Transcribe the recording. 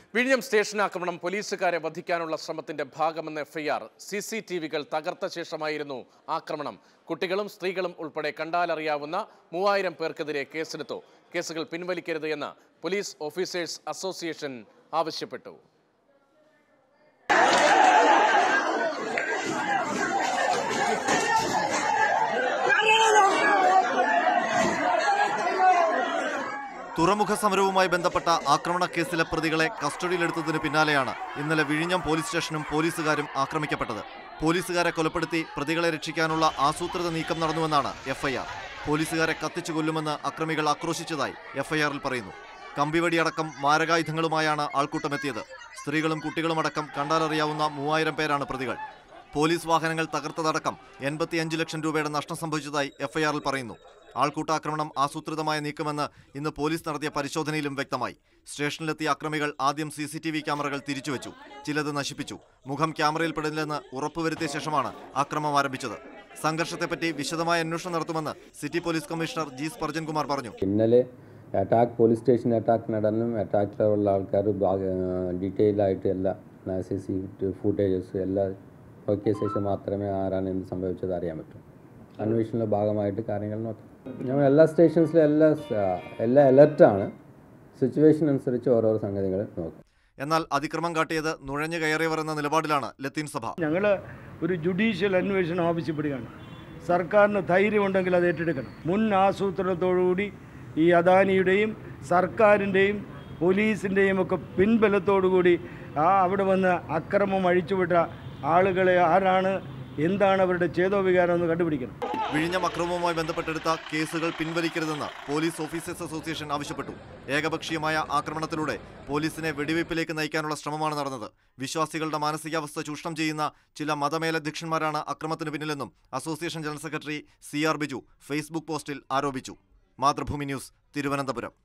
വിഴിഞ്ഞം സ്റ്റേഷൻ ആക്രമണം പോലീസുകാരെ വധിക്കാനുള്ള ശ്രമത്തിന്റെ ഭാഗമെന്ന എഫ്ഐആർ സി സി ടി വികൾ തകർത്ത ശേഷമായിരുന്നു ആക്രമണം കുട്ടികളും സ്ത്രീകളും ഉൾപ്പെടെ കണ്ടാലറിയാവുന്ന മൂവായിരം പേർക്കെതിരെ കേസെടുത്തു കേസുകൾ പിൻവലിക്കരുത് എന്ന് പോലീസ് ഓഫീസേഴ്സ് അസോസിയേഷൻ ആവശ്യപ്പെട്ടു തുറമുഖ സമരവുമായി ബന്ധപ്പെട്ട ആക്രമണ കേസിലെ പ്രതികളെ കസ്റ്റഡിയിലെടുത്തതിന് പിന്നാലെയാണ് ഇന്നലെ വിഴിഞ്ഞം പോലീസ് സ്റ്റേഷനും പോലീസുകാരും ആക്രമിക്കപ്പെട്ടത് പോലീസുകാരെ കൊലപ്പെടുത്തി പ്രതികളെ രക്ഷിക്കാനുള്ള ആസൂത്രിത നീക്കം നടന്നുവെന്നാണ് എഫ്ഐആർ പോലീസുകാരെ കത്തിച്ചു കൊല്ലുമെന്ന് അക്രമികൾ ആക്രോശിച്ചതായി എഫ്ഐആറിൽ പറയുന്നു കമ്പിവടിയടക്കം മാരകായുധങ്ങളുമായാണ് ആൾക്കൂട്ടമെത്തിയത് സ്ത്രീകളും കുട്ടികളുമടക്കം കണ്ടാലറിയാവുന്ന മൂവായിരം പേരാണ് പ്രതികൾ പോലീസ് വാഹനങ്ങൾ തകർത്തതടക്കം എൺപത്തിയഞ്ച് ലക്ഷം രൂപയുടെ നഷ്ടം സംഭവിച്ചതായി എഫ്ഐആറിൽ പറയുന്നു ആൾക്കൂട്ടാക്രമണം ആസൂത്രിതമായ നീക്കമെന്ന് ഇന്ന് പോലീസ് നടത്തിയ പരിശോധനയിലും വ്യക്തമായി സ്റ്റേഷനിലെത്തിയ അക്രമികൾ ആദ്യം സി സി ടി വി ക്യാമറകൾ തിരിച്ചുവെച്ചു ചിലത് നശിപ്പിച്ചു മുഖം ക്യാമറയിൽപ്പെടില്ലെന്ന് ഉറപ്പുവരുത്തിയ ശേഷമാണ് ആക്രമം ആരംഭിച്ചത് സംഘർഷത്തെപ്പറ്റി വിശദമായ അന്വേഷണം നടത്തുമെന്ന് city police commissioner G Sparjan Kumar പറഞ്ഞു ഇന്നലെ അറ്റാക്ക് പോലീസ് സ്റ്റേഷൻ അറ്റാക്ക് നടന്നു അറ്റാക്കിലുള്ള ആൾക്കാർ ഡീറ്റെയിൽ ആയിട്ട് എല്ലാ സി സി ഫുട്ടേജസ് എല്ലാം നോക്കിയ ശേഷം മാത്രമേ ആരാണ് എന്ത് സംഭവിച്ചത് അറിയാൻ പറ്റൂ അന്വേഷണത്തിന്റെ ഭാഗമായിട്ട് കാര്യങ്ങൾ നോക്കാം ഞങ്ങൾ എല്ലാ സ്റ്റേഷൻസിലും എല്ലാ സ- എല്ലാ അലർട്ടാണ് സിറ്റുവേഷൻ അനുസരിച്ച് ഓരോ സംഗതികൾ നോക്കും എന്നാൽ അതിക്രമം കാട്ടിയത് നുഴഞ്ഞു കയറിയവർ എന്ന നിലപാടിലാണ് ലത്തീൻ സഭ ഞങ്ങൾ ഒരു ജുഡീഷ്യൽ അന്വേഷണം ആവശ്യപ്പെടുകയാണ് സർക്കാരിന് ധൈര്യമുണ്ടെങ്കിൽ അത് ഏറ്റെടുക്കണം മുൻ ആസൂത്രണത്തോടുകൂടി ഈ അദാനിയുടെയും സർക്കാരിൻ്റെയും പോലീസിൻ്റെയും ഒക്കെ പിൻബലത്തോടുകൂടി ആ അവിടെ വന്ന് അക്രമം അഴിച്ചുവിട്ട ആളുകളെ ആരാണ് എന്താണ് അവരുടെ ചേതോവികാരം എന്ന് കണ്ടുപിടിക്കണം വിഴിഞ്ഞം അക്രമവുമായി ബന്ധപ്പെട്ടെടുത്ത കേസുകൾ പിൻവലിക്കരുതെന്ന് പോലീസ് ഓഫീസേഴ്സ് അസോസിയേഷൻ ആവശ്യപ്പെട്ടു ഏകപക്ഷീയമായ ആക്രമണത്തിലൂടെ പോലീസിനെ വെടിവയ്പ്പിലേക്ക് നയിക്കാനുള്ള ശ്രമമാണ് നടന്നത് വിശ്വാസികളുടെ മാനസികാവസ്ഥ ചൂഷണം ചെയ്യുന്ന ചില മതമേലധ്യക്ഷന്മാരാണ് അക്രമത്തിന് പിന്നിലെന്നും association general secretary C R Biju Facebook പോസ്റ്റിൽ ആരോപിച്ചു മാതൃഭൂമി ന്യൂസ് തിരുവനന്തപുരം